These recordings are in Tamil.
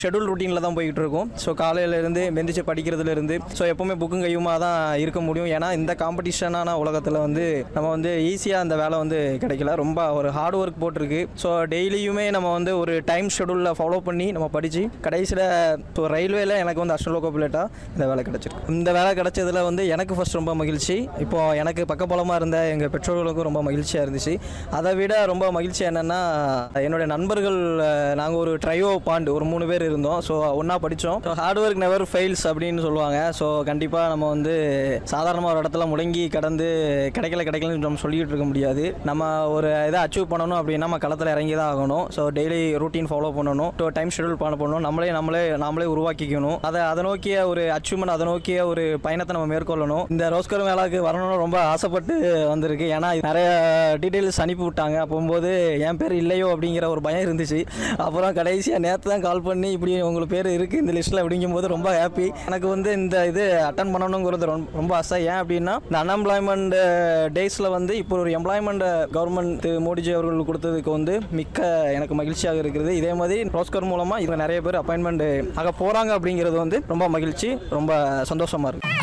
ஷெடியூல் ருட்டீனில் தான் போய்கிட்டு இருக்கோம் ஸோ காலையிலேருந்து மெந்திச்சு படிக்கிறதுலேருந்து ஸோ எப்போவுமே புக்கும் கையுமா தான் இருக்க முடியும் ஏன்னா இந்த காம்படிஷனான உலகத்தில் வந்து நம்ம வந்து ஈஸியாக அந்த வேலை வந்து கிடைக்கல ரொம்ப ஒரு ஹார்ட் ஒர்க் போட்டிருக்கு ஸோ டெய்லியுமே நம்ம வந்து ஒரு டைம் ஷெடியூலில் ஃபாலோ பண்ணி நம்ம படித்து கடைசியில் ஸோ ரயில்வேல எனக்கு வந்து அஷ்டலோகோ பிளேட்டாக இந்த வேலை கிடச்சிருக்கு இந்த வேலை கிடைச்சதுல வந்து எனக்கு ஃபர்ஸ்ட் ரொம்ப மகிழ்ச்சி இப்போ எனக்கு பக்கபலமாக இருந்த எங்கள் பெற்றோர்களுக்கும் ரொம்ப மகிழ்ச்சியாக இருந்துச்சு அதை விட ரொம்ப மகிழ்ச்சி என்னென்னா என்னுடைய நண்பர்கள் நாங்கள் ஒரு ட்ரையோ பாண்டு ஒரு மூணு பேர் இருந்தோம் ஸோ ஒன்றா படித்தோம் so hard work never fails அப்படின்னு சொல்லுவாங்க ஸோ கண்டிப்பாக நம்ம வந்து சாதாரணமாக ஒரு இடத்துல முடங்கி கடந்து கிடைக்கல கிடைக்கலன்னு நம்ம சொல்லிட்டு இருக்க முடியாது நம்ம ஒரு இதை அச்சீவ் பண்ணணும் அப்படின்னா நம்ம களத்தில் இறங்கி தான் ஆகணும் ஸோ டெய்லி ரூட்டீன் ஃபாலோ பண்ணணும் ஸோ டைம் ஷெடியூல் பண்ண பண்ணணும் நம்மளே நம்மளே நாமளே உருவாக்கிக்கணும் அதை அதை நோக்கிய ஒரு அச்சீவ்மெண்ட் அதை நோக்கிய ஒரு பயணத்தை நம்ம மேற்கொள்ளணும் இந்த ரோஸ்கர் மேலாக்கு வரணும்னு ரொம்ப ஆசைப்பட்டு வந்திருக்கு ஏன்னா நிறைய டீட்டெயில்ஸ் அனுப்பி விட்டாங்க போகும்போது என் பேர் இல்லையோ அப்படிங்கிற ஒரு பயம் இருந்துச்சு அப்புறம் கடைசியாக நேற்று தான் கால் பண்ணி இப்படி உங்களுக்கு பேர் இருக்குது இந்த லிஸ்ட்டில் அப்படிங்கும்போது ரொம்ப ஹாப்பி எனக்கு வந்து இந்த இது அட்டன் பண்ணணுங்கிறது ரொம்ப ரொம்ப ஆசை ஏன் அப்படின்னா இந்த அன்எம்ப்ளாய்மெண்ட் டேஸில் வந்து இப்போ ஒரு எம்ப்ளாய்மெண்ட் கவர்மெண்ட் மோடிஜி அவர்கள் கொடுத்ததுக்கு வந்து மிக்க எனக்கு மகிழ்ச்சியாக இருக்கிறது இதே மாதிரி ரோஸ்கர் மூலமாக இதில் நிறைய பேர் அப்பாயின்மெண்ட் ஆக போகிறாங்க அப்படிங்கிறது வந்து ரொம்ப மகிழ்ச்சி ரொம்ப சந்தோஷமாக இருக்குது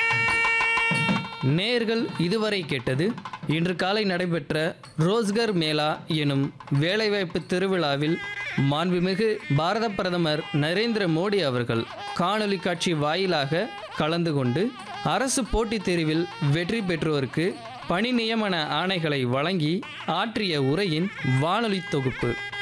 நேர்கள் இதுவரை கேட்டது இன்று காலை நடைபெற்ற ரோஸ்கர் மேளா எனும் வேலைவாய்ப்பு திருவிழாவில் மாண்புமிகு பாரத பிரதமர் நரேந்திர மோடி அவர்கள் காணொலி காட்சி வாயிலாக கலந்து கொண்டு அரசு போட்டித் தேர்வில் வெற்றி பெற்றோருக்கு பணி நியமன ஆணைகளை வழங்கி ஆற்றிய உரையின் வானொலி தொகுப்பு